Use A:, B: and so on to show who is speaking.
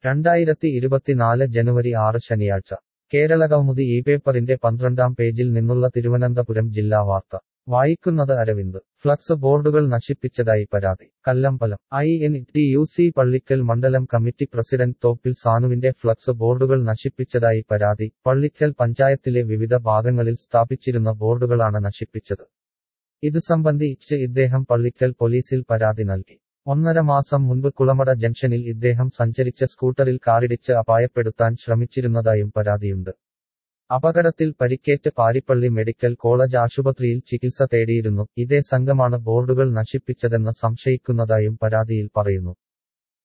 A: രണ്ടായിരത്തി ഇരുപത്തിനാല് ജനുവരി ആറ് ശനിയാഴ്ച കേരളകൗമുദി ഈ പേപ്പറിന്റെ പന്ത്രണ്ടാം പേജിൽ നിന്നുള്ള തിരുവനന്തപുരം ജില്ലാ വാർത്ത വായിക്കുന്നത് അരവിന്ദ് ഫ്ലക്സ് ബോർഡുകൾ നശിപ്പിച്ചതായി പരാതി Kallambalam I N T U C Pallikkal മണ്ഡലം കമ്മിറ്റി പ്രസിഡന്റ് തോപ്പിൽ സാനുവിന്റെ ഫ്ലക്സ് ബോർഡുകൾ നശിപ്പിച്ചതായി പരാതി പള്ളിക്കൽ പഞ്ചായത്തിലെ വിവിധ ഭാഗങ്ങളിൽ സ്ഥാപിച്ചിരുന്ന ബോർഡുകളാണ് നശിപ്പിച്ചത് ഇത് സംബന്ധിച്ച് ഇദ്ദേഹം പള്ളിക്കൽ പോലീസിൽ പരാതി നൽകി ഒന്നര മാസം മുൻപ് കുളമട ജംഗ്ഷനിൽ ഇദ്ദേഹം സഞ്ചരിച്ച സ്കൂട്ടറിൽ കാറിടിച്ച് അപായപ്പെടുത്താൻ ശ്രമിച്ചിരുന്നതായും പരാതിയുണ്ട് അപകടത്തിൽ പരിക്കേറ്റ് പാരിപ്പള്ളി മെഡിക്കൽ കോളേജ് ആശുപത്രിയിൽ ചികിത്സ തേടിയിരുന്നു ഇതേ സംഘമാണ് ബോർഡുകൾ നശിപ്പിച്ചതെന്ന് സംശയിക്കുന്നതായും പരാതിയിൽ പറയുന്നു